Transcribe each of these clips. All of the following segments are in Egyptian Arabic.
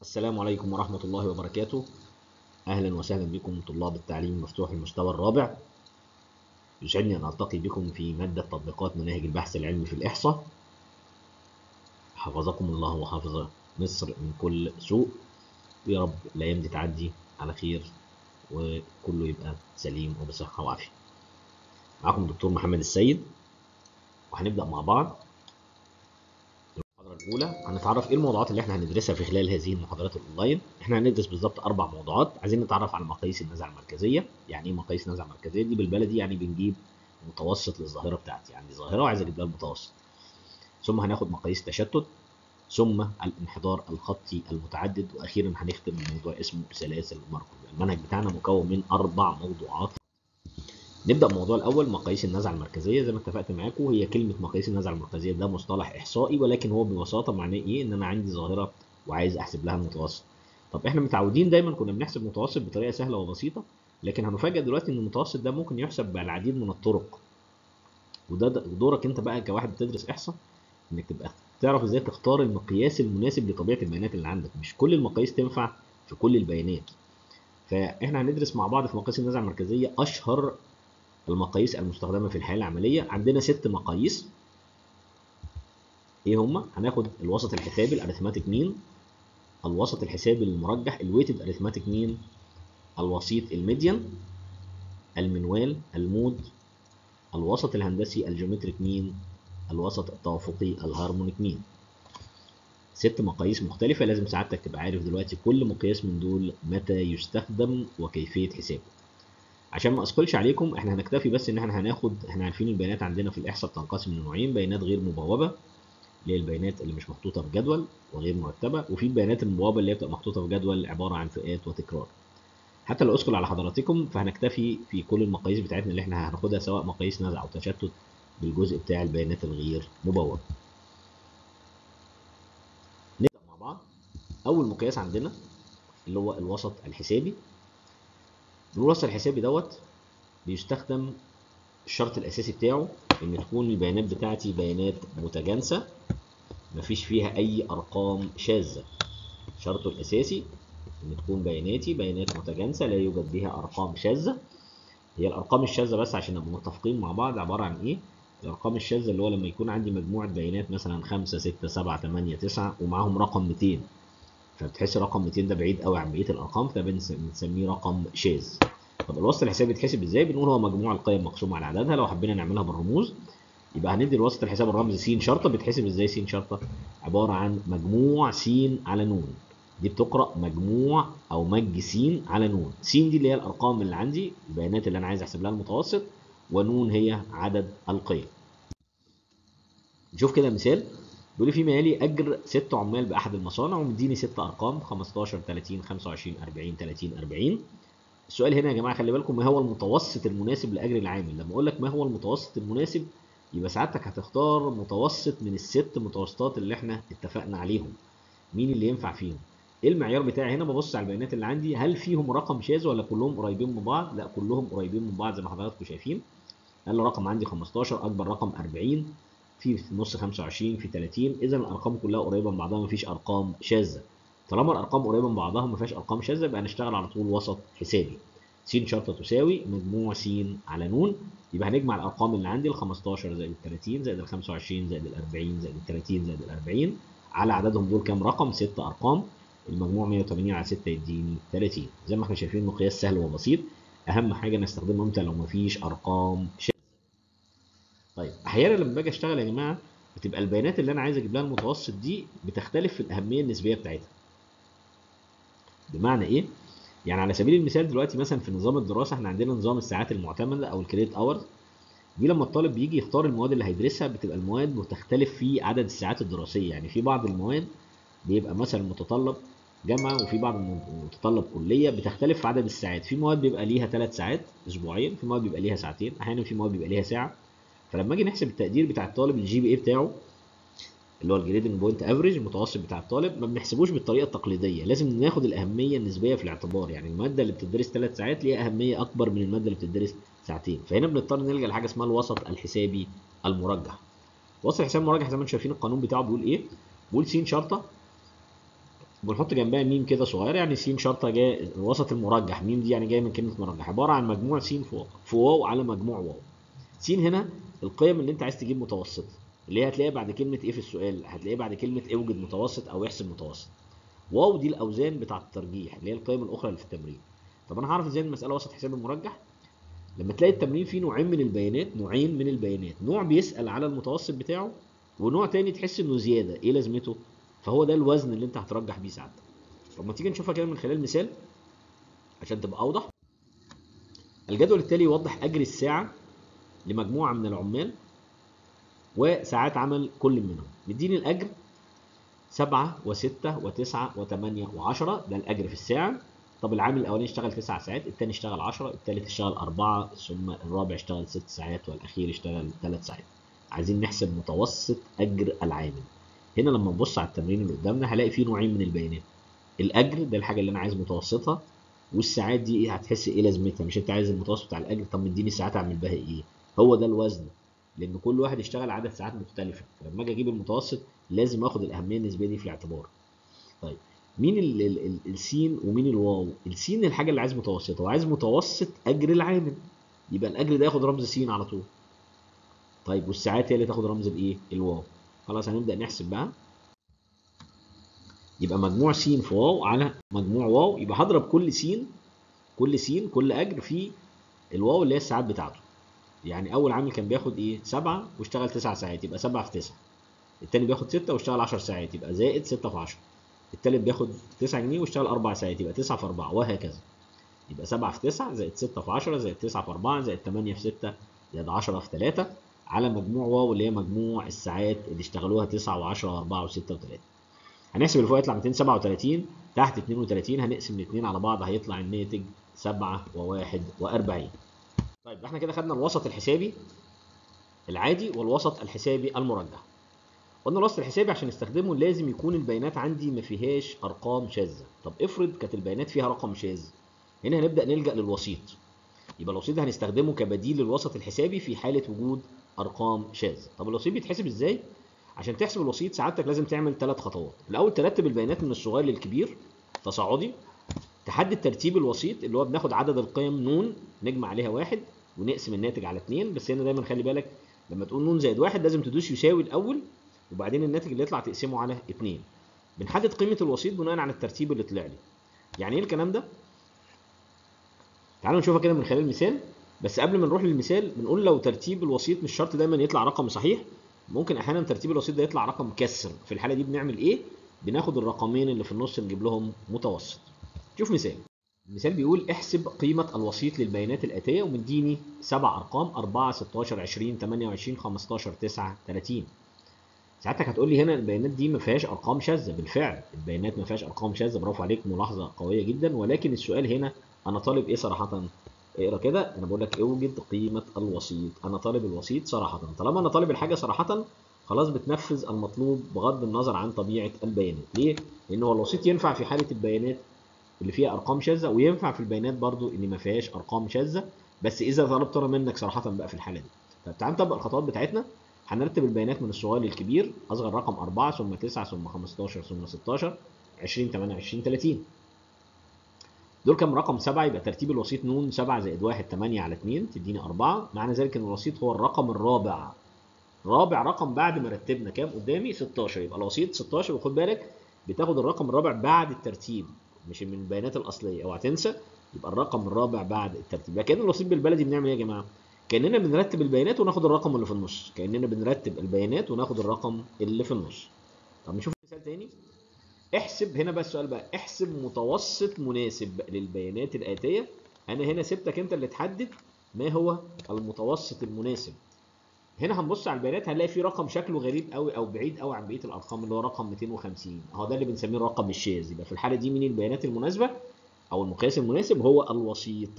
السلام عليكم ورحمة الله وبركاته أهلا وسهلا بكم طلاب التعليم مفتوح المستوى الرابع يسعدني أن ألتقي بكم في مادة تطبيقات مناهج البحث العلمي في الإحصاء حفظكم الله وحافظ مصر من كل سوء ويا رب الأيام دي تعدي على خير وكله يبقى سليم وبصحة وعافية معكم دكتور محمد السيد وهنبدأ مع بعض المحاضرة الأولى هنتعرف إيه الموضوعات اللي إحنا هندرسها في خلال هذه المحاضرات الأونلاين إحنا هندرس بالظبط أربع موضوعات عايزين نتعرف على مقاييس النزعة المركزية يعني إيه مقاييس النزعة المركزية دي بالبلدي يعني بنجيب متوسط للظاهرة بتاعتي يعني ظاهرة وعايز أجيب لها المتوسط ثم هناخد مقاييس تشتت ثم الانحدار الخطي المتعدد واخيرا هنختم بموضوع اسمه سلاسل ماركوف المنهج بتاعنا مكون من اربع موضوعات نبدا الموضوع الاول مقاييس النزعه المركزيه زي ما اتفقت معاكم هي كلمه مقاييس النزعه المركزيه ده مصطلح احصائي ولكن هو ببساطه معناه ايه ان انا عندي ظاهره وعايز احسب لها المتوسط طب احنا متعودين دايما كنا بنحسب متوسط بطريقه سهله وبسيطه لكن هنفاجئ دلوقتي ان المتوسط ده ممكن يحسب بالعديد من الطرق وده دورك انت بقى كواحد بتدرس احصاء انك تبقى تعرف ازاي تختار المقياس المناسب لطبيعه البيانات اللي عندك مش كل المقاييس تنفع في كل البيانات فاحنا هندرس مع بعض في مقاييس النزعه المركزيه اشهر المقاييس المستخدمه في الحياه العمليه عندنا ست مقاييس ايه هما هناخد الوسط الحسابي الاريثماتيك مين الوسط الحسابي المرجح الويتد اريثماتيك مين الوسيط الميديان المنوال المود الوسط الهندسي الجيومتريك مين الوسط التوافقي الهارمونيك مين ست مقاييس مختلفة لازم سعادتك تبقى عارف دلوقتي كل مقياس من دول متى يستخدم وكيفية حسابه عشان ما اثقلش عليكم احنا هنكتفي بس ان احنا هناخد احنا عارفين البيانات عندنا في الاحصاء بتنقسم لنوعين بيانات غير مبوبة اللي هي البيانات اللي مش محطوطة في جدول وغير مرتبة وفي البيانات المبوبة اللي هي بتبقى محطوطة في جدول عبارة عن فئات وتكرار حتى لو اثقل على حضراتكم فهنكتفي في كل المقاييس بتاعتنا اللي احنا هناخدها سواء مقاييس نزع او تشتت بالجزء بتاع البيانات الغير مبوبة. نبدأ مع بعض. أول مقياس عندنا اللي هو الوسط الحسابي. الوسط الحسابي دوت بيستخدم الشرط الأساسي بتاعه إن تكون البيانات بتاعتي بيانات متجانسة مفيش فيها أي أرقام شاذة. شرطه الأساسي إن تكون بياناتي بيانات متجانسة لا يوجد بها أرقام شاذة. هي الأرقام الشاذة بس عشان نبقى متفقين مع بعض عبارة عن إيه؟ الارقام الشاذه اللي هو لما يكون عندي مجموعه بيانات مثلا 5 6 7 8 9 ومعاهم رقم 200 فبتحس رقم 200 ده بعيد قوي عن بقيه الارقام فبنسميه رقم شاذ طب الوسط الحسابي بيتحسب ازاي بنقول هو مجموع القيم مقسوم على عددها لو حبينا نعملها بالرموز يبقى هندي الوسط الحسابي الرمز س شرطه بيتحسب ازاي س شرطه عباره عن مجموع س على ن دي بتقرا مجموع او مج س على ن س دي اللي هي الارقام اللي عندي البيانات اللي انا عايز احسب لها المتوسط ونون هي عدد القيم نشوف كده مثال بيقول لي في مالي اجر ست عمال باحد المصانع ومديني ست ارقام 15 30 25 40 30 40 السؤال هنا يا جماعه خلي بالكم ما هو المتوسط المناسب لاجر العامل لما اقول لك ما هو المتوسط المناسب يبقى سعادتك هتختار متوسط من الست متوسطات اللي احنا اتفقنا عليهم مين اللي ينفع فيهم ايه المعيار بتاعي هنا ببص على البيانات اللي عندي هل فيهم رقم شاذ ولا كلهم قريبين من بعض لا كلهم قريبين من بعض زي ما حضراتكم شايفين قال رقم عندي 15 اكبر رقم 40 في في النص 25 في 30 اذا الارقام كلها قريبه من بعضها مفيش ارقام شاذه طالما الارقام قريبه من بعضها وما فيهاش ارقام شاذه يبقى هنشتغل على طول وسط حسابي س شرطه تساوي مجموع س على ن يبقى هنجمع الارقام اللي عندي ال 15 زائد ال 30 زائد ال 25 زائد ال 40 زائد ال 30 زائد ال 40 على عددهم دول كام رقم؟ ست ارقام المجموع 180 على 6 يديني 30 زي ما احنا شايفين مقياس سهل وبسيط اهم حاجه نستخدمه امتى لو مفيش ارقام شاذه طيب احيانا لما باجي اشتغل يا جماعه بتبقى البيانات اللي انا عايز اجيب لها المتوسط دي بتختلف في الاهميه النسبيه بتاعتها بمعنى ايه يعني على سبيل المثال دلوقتي مثلا في نظام الدراسه احنا عندنا نظام الساعات المعتمده او الكريدت اورز دي لما الطالب بيجي يختار المواد اللي هيدرسها بتبقى المواد بتختلف في عدد الساعات الدراسيه يعني في بعض المواد بيبقى مثلا متطلب جامعه وفي بعض متطلب كليه بتختلف في عدد الساعات في مواد بيبقى ليها ثلاث ساعات اسبوعيا في مواد بيبقى ليها ساعتين احيانا في مواد بيبقى ليها ساعه فلما اجي نحسب التقدير بتاع الطالب الجي بي اي بتاعه اللي هو الجريدنج بوينت افريج المتوسط بتاع الطالب ما بنحسبوش بالطريقه التقليديه لازم ناخد الاهميه النسبيه في الاعتبار يعني الماده اللي بتدرس ثلاث ساعات ليها اهميه اكبر من الماده اللي بتدرس ساعتين فهنا بنضطر نلجا لحاجه اسمها الوسط الحسابي المرجح وسط الحساب المرجح زي ما انتم شايفين القانون بتاعه بيقول ايه بيقول س شرطه وبنحط جنبها ميم كده صغير يعني س شرطه جاي الوسط المرجح ميم دي يعني جايه من كلمه مرجح عباره عن مجموع س في واو في واو على مجموع واو س هنا القيم اللي انت عايز تجيب متوسطه اللي هي هتلاقيها بعد كلمه ايه في السؤال هتلاقيها بعد كلمه اوجد متوسط او احسب متوسط واو دي الاوزان بتاعه الترجيح اللي هي القيم الاخرى اللي في التمرين طب انا هعرف ازاي المساله وسط حساب المرجح لما تلاقي التمرين فيه نوعين من البيانات نوعين من البيانات نوع بيسال على المتوسط بتاعه ونوع تاني تحس انه زياده ايه لازمته فهو ده الوزن اللي انت هترجح بيه ساعتك طب ما تيجي نشوفها كده من خلال مثال عشان تبقى اوضح الجدول التالي يوضح اجر الساعه لمجموعه من العمال وساعات عمل كل منهم مديني الاجر سبعة وستة وتسعة وثمانية وعشرة ده الأجر في الساعة طب العامل الأولاني اشتغل تسع ساعات الثاني اشتغل 10 الثالث اشتغل أربعة ثم الرابع اشتغل ست ساعات والأخير اشتغل ثلاث ساعات عايزين نحسب متوسط أجر العامل هنا لما نبص على التمرين اللي قدامنا هلاقي فيه نوعين من البيانات الأجر ده الحاجة اللي أنا عايز متوسطها والساعات دي ايه هتحس ايه لازمتها مش انت عايز المتوسط بتاع الاجر طب مديني ساعات اعمل بها ايه هو ده الوزن لان كل واحد اشتغل عدد ساعات مختلفه فلما اجي اجيب المتوسط لازم اخد الاهميه النسبيه دي في الاعتبار طيب مين ال ال ال السين ومين الواو السين الحاجه اللي عايز متوسطه وعايز متوسط اجر العامل يبقى الاجر ده ياخد رمز سين على طول طيب والساعات هي اللي تاخد رمز الايه الواو خلاص هنبدا نحسب بقى يبقى مجموع س في واو على مجموع واو يبقى هضرب كل س كل س كل اجر في الواو اللي هي الساعات بتاعته يعني اول عامل كان بياخد ايه 7 واشتغل 9 ساعات يبقى 7 في 9 التاني بياخد 6 واشتغل 10 ساعات يبقى زائد 6 في 10 التالت بياخد 9 جنيه واشتغل 4 ساعات يبقى 9 في 4 وهكذا يبقى 7 في 9 زائد 6 في 10 زائد 9 في 4 زائد 8 في 6 زائد 10 في 3 على مجموع واو اللي هي مجموع الساعات اللي اشتغلوها 9 و10 و4 و6 و3 هنحسب اللي فوق يطلع 237 تحت 32 هنقسم الاثنين على بعض هيطلع الناتج 7 و41 طيب احنا كده خدنا الوسط الحسابي العادي والوسط الحسابي المرجح قلنا الوسط الحسابي عشان نستخدمه لازم يكون البيانات عندي ما فيهاش ارقام شاذه طب افرض كانت البيانات فيها رقم شاذ هنا هنبدا نلجا للوسيط يبقى الوسيط ده هنستخدمه كبديل للوسط الحسابي في حاله وجود ارقام شاذه طب الوسيط بيتحسب ازاي عشان تحسب الوسيط سعادتك لازم تعمل ثلاث خطوات الاول ترتب البيانات من الصغير للكبير تصاعدي تحدد ترتيب الوسيط اللي هو بناخد عدد القيم نون نجمع عليها واحد ونقسم الناتج على اثنين بس هنا دايما خلي بالك لما تقول نون زائد واحد لازم تدوس يساوي الاول وبعدين الناتج اللي يطلع تقسمه على اثنين بنحدد قيمه الوسيط بناء على الترتيب اللي طلع لي يعني ايه الكلام ده تعالوا نشوفها كده من خلال مثال بس قبل ما نروح للمثال بنقول لو ترتيب الوسيط مش شرط دايما يطلع رقم صحيح ممكن احيانا ترتيب الوسيط ده يطلع رقم كسر في الحاله دي بنعمل ايه بناخد الرقمين اللي في النص نجيب لهم متوسط شوف مثال المثال بيقول احسب قيمة الوسيط للبيانات الآتية ومديني سبع أرقام 4 16 20 28 15 9 30 ساعتك هتقول لي هنا البيانات دي ما فيهاش أرقام شاذة بالفعل البيانات ما فيهاش أرقام شاذة برافو عليك ملاحظة قوية جدا ولكن السؤال هنا أنا طالب إيه صراحة اقرا كده انا بقول لك اوجد قيمه الوسيط انا طالب الوسيط صراحه طالما انا طالب الحاجه صراحه خلاص بتنفذ المطلوب بغض النظر عن طبيعه البيانات ليه لان هو الوسيط ينفع في حاله البيانات اللي فيها ارقام شاذه وينفع في البيانات برضو اللي ما فيهاش ارقام شاذه بس اذا طلبت انا منك صراحه بقى في الحاله دي طب تعال نطبق الخطوات بتاعتنا هنرتب البيانات من الصغير للكبير اصغر رقم 4 ثم 9 ثم 15 ثم 16 20 28 30 دول كام رقم 7 يبقى ترتيب الوسيط نون 7 زائد 1 8 على 2 تديني 4 معنى ذلك ان الوسيط هو الرقم الرابع رابع رقم بعد ما رتبنا كام قدامي 16 يبقى الوسيط 16 وخد بالك بتاخد الرقم الرابع بعد الترتيب مش من البيانات الاصليه اوعى تنسى يبقى الرقم الرابع بعد الترتيب يبقى كان الوسيط بالبلدي بنعمل ايه يا جماعه كاننا بنرتب البيانات وناخد الرقم اللي في النص كاننا بنرتب البيانات وناخد الرقم اللي في النص طب نشوف مثال تاني احسب هنا بقى السؤال بقى احسب متوسط مناسب للبيانات الآتية أنا هنا سبتك أنت اللي تحدد ما هو المتوسط المناسب هنا هنبص على البيانات هنلاقي في رقم شكله غريب قوي او بعيد قوي عن بقيه الارقام اللي هو رقم 250 اهو ده اللي بنسميه الرقم الشاذ يبقى في الحاله دي مين البيانات المناسبه او المقياس المناسب هو الوسيط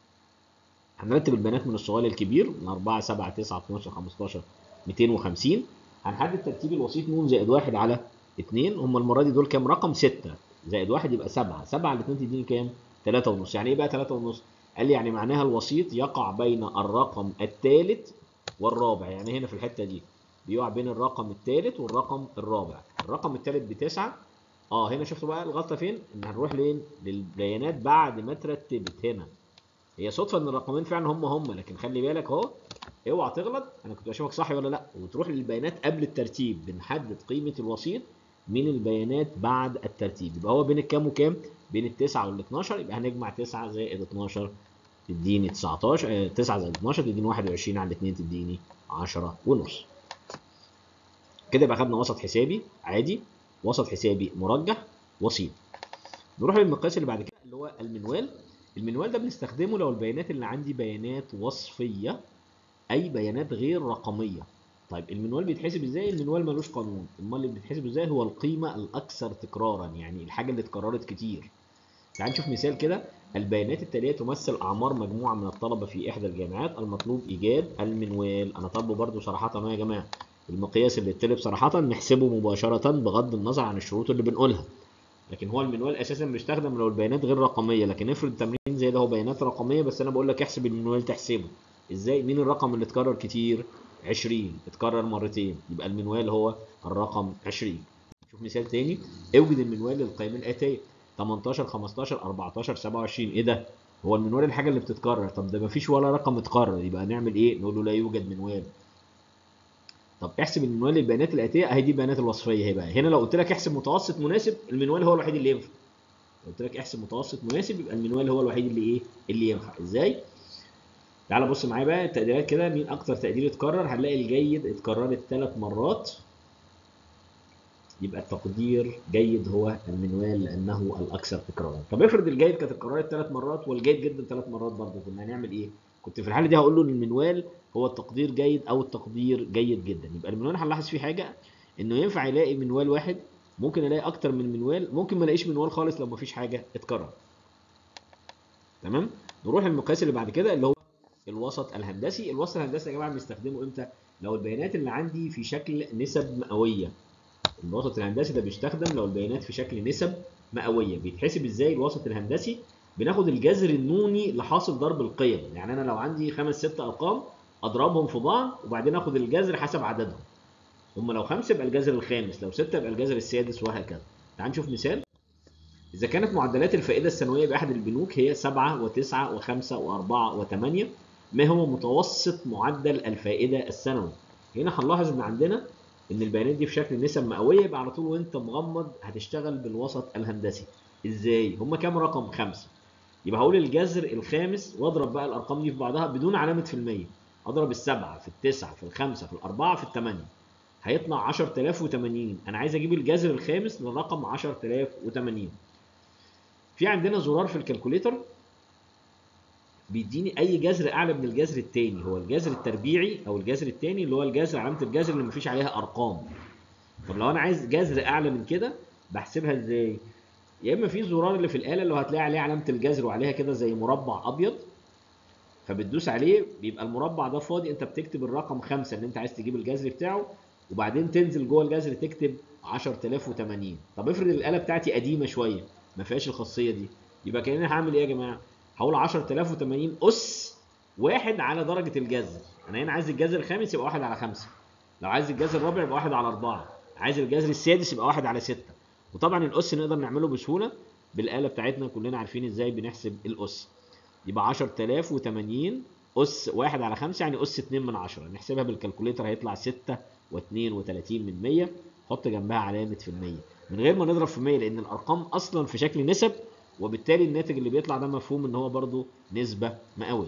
هنرتب البيانات من الصغير للكبير من 4 7 9 12 15 250 هنحدد ترتيب الوسيط نون زائد 1 على 2 هم المره دي دول كام رقم 6 زائد 1 يبقى 7 7 على 2 تديني كام 3 ونص يعني ايه بقى 3 ونص قال لي يعني معناها الوسيط يقع بين الرقم الثالث والرابع يعني هنا في الحته دي بيقع بين الرقم الثالث والرقم الرابع الرقم الثالث بتسعة اه هنا شفتوا بقى الغلطه فين ان هنروح لين للبيانات بعد ما اترتبت هنا هي صدفه ان الرقمين فعلا هم هم لكن خلي بالك اهو اوعى تغلط انا كنت بشوفك صح ولا لا وتروح للبيانات قبل الترتيب بنحدد قيمه الوسيط من البيانات بعد الترتيب يبقى هو بين الكام وكام بين التسعة وال 12 يبقى هنجمع 9 زائد 12 تديني 19 آه 9 زائد 12 تديني 21 على 2 تديني 10 ونص كده يبقى خدنا وسط حسابي عادي وسط حسابي مرجح وسيط نروح للمقياس اللي بعد كده اللي هو المنوال المنوال ده بنستخدمه لو البيانات اللي عندي بيانات وصفيه اي بيانات غير رقميه طيب المنوال بيتحسب ازاي المنوال ملوش قانون امال اللي بيتحسب ازاي هو القيمه الاكثر تكرارا يعني الحاجه اللي اتكررت كتير تعال نشوف مثال كده البيانات التاليه تمثل اعمار مجموعه من الطلبه في احدى الجامعات المطلوب ايجاد المنوال انا طالبه برده صراحه يا جماعه المقياس اللي اتطلب صراحه نحسبه مباشره بغض النظر عن الشروط اللي بنقولها لكن هو المنوال اساسا بيستخدم لو البيانات غير رقميه لكن افرض تمرين زي ده هو بيانات رقميه بس انا بقول لك احسب المنوال تحسبه ازاي مين الرقم اللي اتكرر كتير 20 اتكرر مرتين يبقى المنوال هو الرقم 20 شوف مثال تاني اوجد المنوال للقيم الاتيه 18 15 14 27 ايه ده هو المنوال الحاجه اللي بتتكرر طب ده مفيش ولا رقم اتكرر يبقى نعمل ايه نقول له لا يوجد منوال طب احسب المنوال للبيانات الاتيه اهي دي البيانات الوصفيه اهي بقى هنا لو قلت لك احسب متوسط مناسب المنوال هو الوحيد اللي ينفع لو قلت لك احسب متوسط مناسب يبقى المنوال هو الوحيد اللي ايه اللي ينفع ازاي تعال بص معايا بقى التقديرات كده مين اكتر تقدير اتكرر هنلاقي الجيد اتكررت ثلاث مرات يبقى التقدير جيد هو المنوال لانه الاكثر تكرارا طب افرض الجيد كانت اتكررت ثلاث مرات والجيد جدا ثلاث مرات برضه كنا هنعمل ايه كنت في الحاله دي هقول له ان المنوال هو التقدير جيد او التقدير جيد جدا يبقى المنوال هنلاحظ فيه حاجه انه ينفع يلاقي منوال واحد ممكن الاقي اكتر من منوال ممكن ما الاقيش منوال خالص لو ما فيش حاجه اتكرر تمام نروح للمقياس اللي بعد كده اللي هو الوسط الهندسي الوسط الهندسي يا جماعه بنستخدمه امتى لو البيانات اللي عندي في شكل نسب مئويه الوسط الهندسي ده بيستخدم لو البيانات في شكل نسب مئويه بيتحسب ازاي الوسط الهندسي بناخد الجذر النوني لحاصل ضرب القيم يعني انا لو عندي خمس ست ارقام اضربهم في بعض وبعدين اخد الجذر حسب عددهم هم لو خمسه يبقى الجذر الخامس لو سته يبقى الجذر السادس وهكذا تعال نشوف مثال إذا كانت معدلات الفائدة السنوية بأحد البنوك هي 7 و9 و5 و4 و8 ما هو متوسط معدل الفائدة السنوي؟ هنا هنلاحظ إن عندنا إن البيانات دي في شكل نسب مئوية يبقى على طول وأنت مغمض هتشتغل بالوسط الهندسي. إزاي؟ هما كام رقم؟ خمسة. يبقى هقول الجذر الخامس واضرب بقى الأرقام دي في بعضها بدون علامة في المية. أضرب السبعة في التسعة في الخمسة في الأربعة في الثمانية. هيطلع 10080 أنا عايز أجيب الجذر الخامس للرقم 10080. في عندنا زرار في الكالكوليتر بيديني اي جذر اعلى من الجذر الثاني هو الجذر التربيعي او الجذر الثاني اللي هو الجذر علامه الجذر اللي مفيش عليها ارقام طب لو انا عايز جذر اعلى من كده بحسبها ازاي يا اما في زرار اللي في الاله اللي هتلاقي عليه علامه الجذر وعليها كده زي مربع ابيض فبتدوس عليه بيبقى المربع ده فاضي انت بتكتب الرقم خمسة اللي انت عايز تجيب الجذر بتاعه وبعدين تنزل جوه الجذر تكتب 10080 طب افرض الاله بتاعتي قديمه شويه ما فيهاش الخاصيه دي يبقى كاني هعمل ايه يا جماعه هقول 10080 اس واحد على درجه الجذر انا هنا عايز الجذر الخامس يبقى واحد على خمسة لو عايز الجذر الرابع يبقى واحد على أربعة عايز الجذر السادس يبقى واحد على ستة وطبعا الاس نقدر نعمله بسهوله بالاله بتاعتنا كلنا عارفين ازاي بنحسب الاس يبقى 10080 اس واحد على خمسة يعني اس 2 من 10 نحسبها بالكالكوليتر هيطلع 6 و32 من 100 حط جنبها علامه في المية من غير ما نضرب في 100 لان الارقام اصلا في شكل نسب وبالتالي الناتج اللي بيطلع ده مفهوم ان هو برضو نسبه مئويه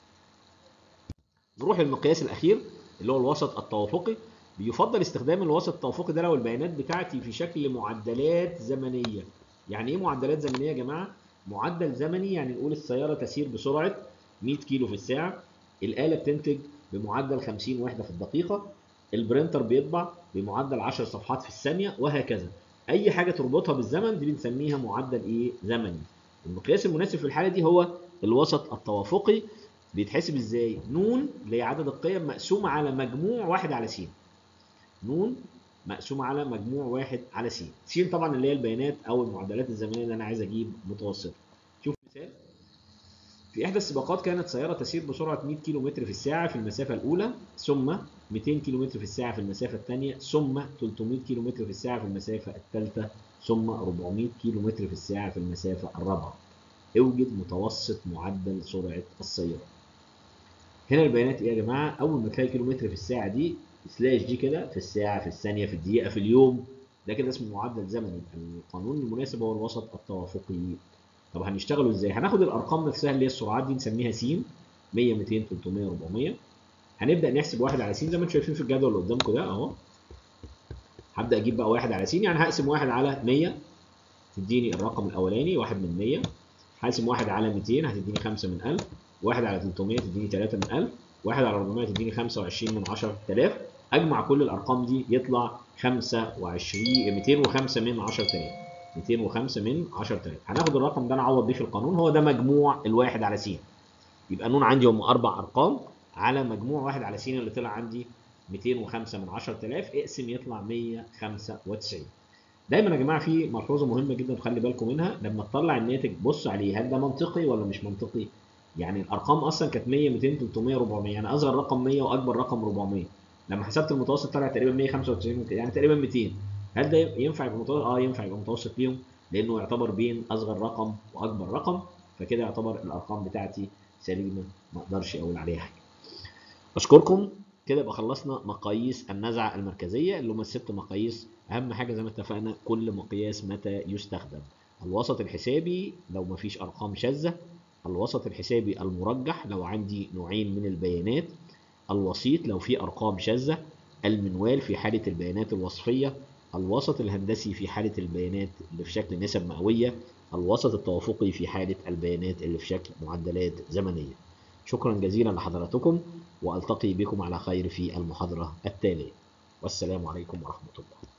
نروح للمقياس الاخير اللي هو الوسط التوافقي بيفضل استخدام الوسط التوافقي ده لو البيانات بتاعتي في شكل معدلات زمنيه يعني ايه معدلات زمنيه يا جماعه معدل زمني يعني نقول السياره تسير بسرعه 100 كيلو في الساعه الاله بتنتج بمعدل 50 وحده في الدقيقه البرينتر بيطبع بمعدل 10 صفحات في الثانيه وهكذا اي حاجه تربطها بالزمن دي بنسميها معدل ايه زمني المقياس المناسب في الحاله دي هو الوسط التوافقي بيتحسب ازاي نون اللي هي عدد القيم مقسوم على مجموع واحد على س نون مقسوم على مجموع واحد على س س طبعا اللي هي البيانات او المعدلات الزمنيه اللي انا عايز اجيب متوسطه شوف مثال في إحدى السباقات كانت سيارة تسير بسرعة 100 كم في الساعة في المسافة الأولى ثم 200 كم في الساعة في المسافة الثانية ثم 300 كم في الساعة في المسافة الثالثة ثم 400 كم في الساعة في المسافة الرابعة. اوجد متوسط معدل سرعة السيارة. هنا البيانات ايه يا جماعة؟ أول ما تلاقي كيلومتر في الساعة دي سلاش دي كده في الساعة في الثانية في الدقيقة في اليوم ده كده اسمه معدل زمني القانون المناسب هو الوسط التوافقي طب هنشتغلوا ازاي؟ هناخد الارقام نفسها اللي هي السرعات دي نسميها س 100 200 300 400 هنبدا نحسب واحد على س زي ما انتم شايفين في الجدول اللي قدامكم ده اهو هبدا اجيب بقى واحد على س يعني هقسم واحد على 100 تديني الرقم الاولاني واحد من 100 هقسم واحد على 200 هتديني 5 من 1000 واحد على 300 تديني 3 من 1000 واحد على 400 تديني 25 من 10000 اجمع كل الارقام دي يطلع 25 205 من 10000 205 من 10000 هناخد الرقم ده نعوض بيه في القانون هو ده مجموع الواحد على س يبقى نون عندي هم اربع ارقام على مجموع واحد على س اللي طلع عندي 205 من 10000 اقسم يطلع 195 دايما يا جماعه في ملحوظه مهمه جدا تخلي بالكم منها لما تطلع الناتج بص عليه هل ده منطقي ولا مش منطقي يعني الارقام اصلا كانت 100 200 300 400 يعني اصغر رقم 100 واكبر رقم 400 لما حسبت المتوسط طلع تقريبا 195 يعني تقريبا 200 هل ده ينفع يبقى متوسط؟ اه ينفع يبقى متوسط ليهم لانه يعتبر بين اصغر رقم واكبر رقم فكده يعتبر الارقام بتاعتي سليمه ما اقدرش اقول عليها حاجه. اشكركم كده يبقى خلصنا مقاييس النزعه المركزيه اللي هم الست مقاييس اهم حاجه زي ما اتفقنا كل مقياس متى يستخدم. الوسط الحسابي لو ما فيش ارقام شاذه الوسط الحسابي المرجح لو عندي نوعين من البيانات الوسيط لو في ارقام شاذه المنوال في حاله البيانات الوصفيه الوسط الهندسي في حالة البيانات اللي في شكل نسب مئوية الوسط التوافقي في حالة البيانات اللي في شكل معدلات زمنية شكرا جزيلا لحضراتكم وألتقي بكم على خير في المحاضرة التالية والسلام عليكم ورحمة الله